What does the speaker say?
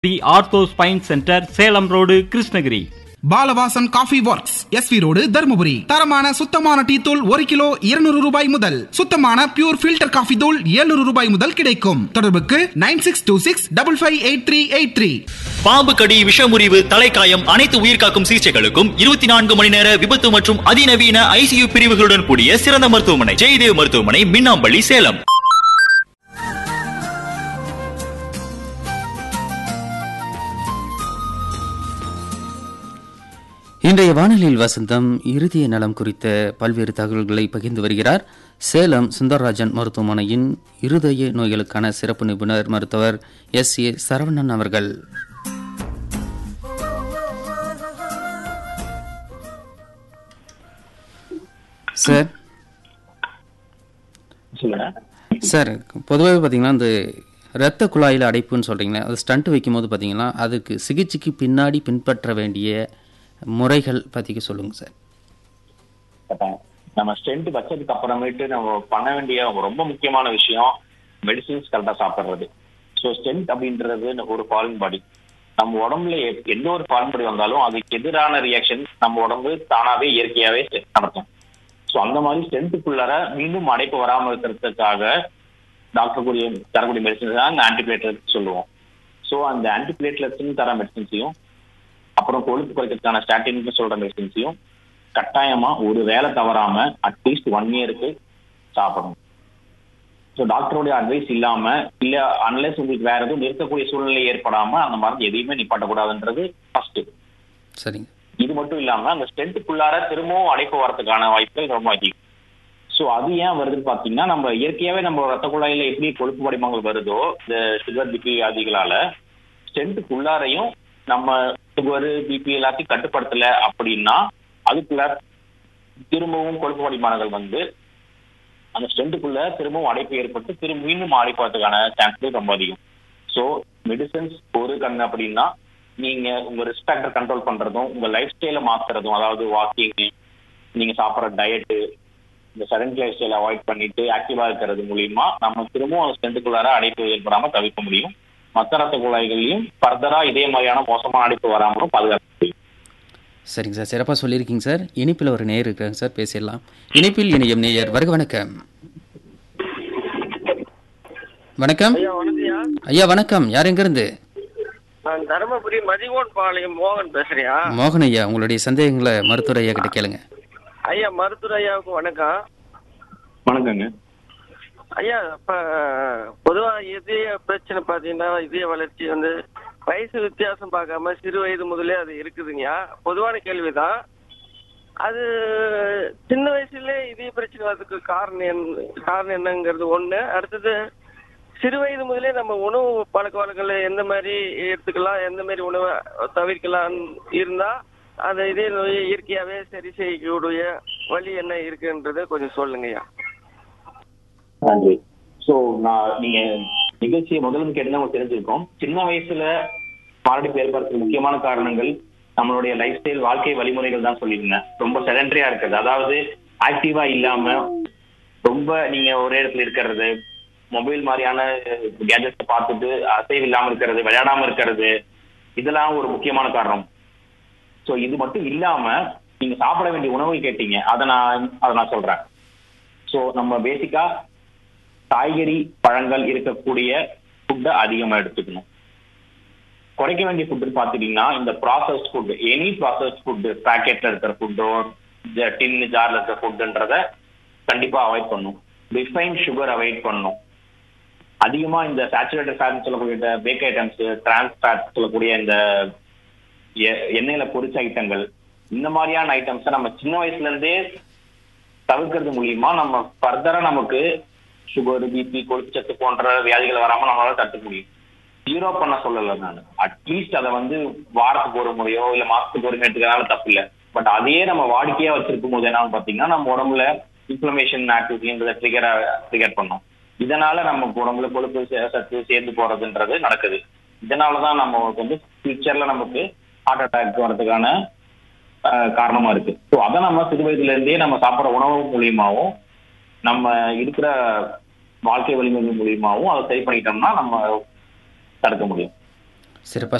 தி ortho spine centre Salem road Krishnagiri Balavasan coffee works SV road Dharmapuri தரமான சுத்தமான tea தூள் ஒரு கிலோ இருநூறு ரூபாய் முதல் சுத்தமான பியூர் ஃபில்டர் காஃபி தூள் 700 ரூபாய் முதல் கிடைக்கும் தொடர்புக்கு nine six two six double five eight three eight three பாம்பு கடி விஷமுறிவு தலைக்காயம் அனைத்து உயிர்காக்கும் சிகிச்சைகளுக்கும் இருபத்தி நான்கு மணி நேர விபத்து மற்றும் அதிநவீன ஐசியு பிரிவுகளுடன் கூடிய சிறந்த மருத்துவமனை ஜெயதேவ் மருத்துவமனை மின்னாம்பள்ளி சேலம் இன்றைய வானொலியில் வசந்தம் இருதய நலம் குறித்த பல்வேறு தகவல்களை பகிர்ந்து வருகிறார் சேலம் சுந்தரராஜன் மருத்துவமனையின் இருதய நோய்களுக்கான சிறப்பு நிபுணர் மருத்துவர் எஸ் ஏ சரவணன் அவர்கள் சார் சொல்லுங்க சார் பொதுவாகவே பார்த்தீங்கன்னா இந்த இரத்த குழாயில் அடைப்புன்னு சொல்கிறீங்களே அது ஸ்டண்ட் வைக்கும்போது பார்த்தீங்கன்னா அதுக்கு சிகிச்சைக்கு பின்னாடி பின்பற்ற வேண்டிய முறைகள் பற்றி சொல்லுங்கள் சார் கரெக்டா. நம்ம ஸ்டென்ட் வச்சதுக்கு அப்புறமேட்டு நம்ம பண்ண வேண்டிய ரொம்ப முக்கியமான விஷயம் மெடிசின்ஸ் கரெக்டா சாப்பிடுறது ஸோ ஸ்டென்ட் அப்படின்றது ஒரு ஃபாரின் பாடி நம்ம உடம்புல எ- எந்த ஒரு ஃபாரின் பாடி வந்தாலும் அதுக்கு எதிரான ரியாக்ஷன் நம்ம உடம்பு தானாவே இயற்கையாவே செ- நடத்தும் ஸோ அந்த மாதிரி ஸ்டென்ட்டுக்குள்ளார மீண்டும் அடைப்பு வராம இருக்கிறதுக்காக டாக்டர் கூடிய தரக்கூடிய மெடிசன்ஸ் தான் அந்த ஆன்டிபிளேட்லெட்ஸ் சொல்லுவோம் ஸோ அந்த ஆன்டிபிளேட்லெட்ஸ்னு தர மெடிசன்ஸையும் அப்புறம் கொழுப்பு குறைக்கிறதுக்கான ஸ்டாட்டின்னு சொல்ற மெடிசன்ஸையும் கட்டாயமா ஒரு வேலை தவறாம அட்லீஸ்ட் ஒன் இயருக்கு சாப்பிடணும் ஸோ டாக்டருடைய அட்வைஸ் இல்லாம இல்ல அன்லெஸ் உங்களுக்கு வேற எதுவும் நிறுத்தக்கூடிய சூழ்நிலை ஏற்படாம அந்த மருந்து எதையுமே நிப்பாட்டக்கூடாதுன்றது ஃபர்ஸ்ட் சரிங்க இது மட்டும் இல்லாம அந்த ஸ்டென்ட்டுக்குள்ளார திரும்பவும் அடைப்பு வரதுக்கான வாய்ப்புகள் ரொம்ப அதிகம் ஸோ அது ஏன் வருதுன்னு பாத்தீங்கன்னா நம்ம இயற்கையாவே நம்ம ரத்த குழாயில எப்படி கொழுப்பு படிமங்கள் வருதோ இந்த சுகர் பிபி வியாதிகளால ஸ்டென்ட்டுக்குள்ளாரையும் நம்ம சுகர் பிபி எல்லாத்தையும் கட்டுப்படுத்தல அப்படின்னா அதுக்குள்ள திரும்பவும் கொழுப்பு படிமானங்கள் வந்து அந்த ஸ்டென்ட்டுக்குள்ள திரும்பவும் அடைப்பு ஏற்பட்டு திரும்ப மீண்டும் அடைப்பு வரதுக்கான சான்சஸ் ரொம்ப அதிகம் ஸோ மெடிசன்ஸ் ஒரு கண் அப்படின்னா நீங்க உங்க ரிஸ்க் ஃபேக்டர் கண்ட்ரோல் பண்றதும் உங்க லைஃப் ஸ்டைலை மாத்துறதும் அதாவது வாக்கிங் நீங்க சாப்பிட்ற டயட்டு இந்த சடன் லைஃப் ஸ்டைலை அவாய்ட் பண்ணிட்டு ஆக்டிவா இருக்கிறது மூலியமா நம்ம திரும்பவும் அந்த ஸ்டென்ட்டுக்குள்ளார அடைப்பு ஏற்படாம தவிர்க்க முடியும் மற்ற ரத்த குழாய்களையும் ஃபர்தரா இதே மாதிரியான மோசமான அடைப்பு வராமலும் பாதுகாக்க முடியும் சரிங்க சார் சிறப்பாக சொல்லியிருக்கீங்க சார் இனிப்பில் ஒரு நேயர் இருக்கிறாங்க சார் பேசிடலாம் இனிப்பில் இணையம் நேயர் வருக வணக்கம் வணக்கம் ஐயா வணக்கம்யா ஐயா வணக்கம் யார் எங்கேருந்து நான் தருமபுரி மதிகோன் பாளையம் மோகன் பேசுறியா மோகன் ஐயா உங்களுடைய சந்தேகங்களை மருத்துவர் ஐயா கிட்ட கேளுங்க ஐயா மருத்துவர் ஐயாவுக்கு வணக்கம் வணக்கங்க ஐயா இப்ப பொதுவா இதய பிரச்சனை பாத்தீங்கன்னா இதய வளர்ச்சி வந்து வயசு வித்தியாசம் பார்க்காம சிறு வயது முதலே அது இருக்குதுங்கய்யா பொதுவான கேள்விதான் அது சின்ன வயசுல இதய பிரச்சனை வரதுக்கு காரணம் என்ன காரணம் என்னங்கிறது ஒண்ணு அடுத்தது சிறு வயது முதலே நம்ம உணவு பழக்க வழக்கங்களை எந்த மாதிரி எடுத்துக்கலாம் எந்த மாதிரி உணவை தவிர்க்கலாம் இருந்தா அந்த இதய நோயை இயற்கையாவே சரி செய்யக்கூடிய வழி என்ன இருக்குன்றதை கொஞ்சம் சொல்லுங்கய்யா நன்றி சோ நான் நீங்க நிகழ்ச்சியை முதல்ல கேட்டு உங்களுக்கு தெரிஞ்சிருக்கோம் சின்ன வயசுல மாரடைப்பு ஏற்படுறதுக்கு முக்கியமான காரணங்கள் நம்மளுடைய லைஃப் ஸ்டைல் வாழ்க்கை வழிமுறைகள் தான் சொல்லியிருந்தேன் ரொம்ப செடன்டரியா இருக்குது அதாவது ஆக்டிவா இல்லாம ரொம்ப நீங்க ஒரே இடத்துல இருக்கிறது மொபைல் மாதிரியான கேஜெட்ஸை பார்த்துட்டு அசைவு இல்லாம இருக்கிறது விளையாடாம இருக்கிறது இதெல்லாம் ஒரு முக்கியமான காரணம் சோ இது மட்டும் இல்லாம நீங்க சாப்பிட வேண்டிய உணவு கேட்டீங்க அதை நான் அதை நான் சொல்றேன் சோ நம்ம பேசிக்கா காய்கறி பழங்கள் இருக்கக்கூடிய ஃபுட்டை அதிகமா எடுத்துக்கணும் குறைக்க வேண்டிய ஃபுட்டு பார்த்துட்டீங்கன்னா இந்த processed food any processed food பேக்கெட்ல இருக்கிற ஃபுட்டோ டின்னு ஜார்ல இருக்கிற ஃபுட்டுன்றத கண்டிப்பா அவாய்ட் பண்ணும் ரிஃபைன் சுகர் அவாய்ட் பண்ணணும் அதிகமா இந்த சேச்சுரேட்டட் ஃபேட் சொல்லக்கூடிய இந்த பேக் ஐட்டம்ஸ் டிரான்ஸ் ஃபேட் சொல்லக்கூடிய இந்த எ- எண்ணெயில பொரிச்ச ஐட்டங்கள் இந்த மாதிரியான ஐட்டம்ஸை நம்ம சின்ன வயசுல இருந்தே தவிர்க்கிறது மூலியமா நம்ம ஃபர்தரா நமக்கு சுகர் பிபி கொழுப்புச்சத்து போன்ற வியாதிகள் வராம நம்மளால தடுக்க முடியும் ஜீரோ பண்ண சொல்லல நான் அட்லீஸ்ட் அதை வந்து வாரத்துக்கு ஒரு முறையோ இல்ல மாசத்துக்கு ஒரு முறை எடுத்துக்கிறதால தப்பு இல்ல பட் அதையே நம்ம வாடிக்கையா வச்சிருக்கும் போது என்னன்னு பாத்தீங்கன்னா நம்ம உடம்புல இன்ஃபிளமேஷன் ஆக்டிவிட்டின்றதை ட்ரிகர் ட்ரிகர் பண்ணும் இதனால நம்ம உடம்புல கொழுப்பு சே- சத்து சேர்ந்து போறதுன்றது நடக்குது இதனாலதான் நம்ம வந்து ஃபியூச்சர்ல நமக்கு ஹார்ட் அட்டாக் வர்றதுக்கான ஆஹ், காரணமா இருக்கு ஸோ அதை நம்ம சிறு வயதுல இருந்தே நம்ம சாப்பிட்ற உணவு மூலியமாவும் நம்ம இருக்கிற வாழ்க்கை வழிமுறை மூலியமாவும் அதை சரி பண்ணிட்டோம்னா நம்ம தடுக்க முடியும் சிறப்பாக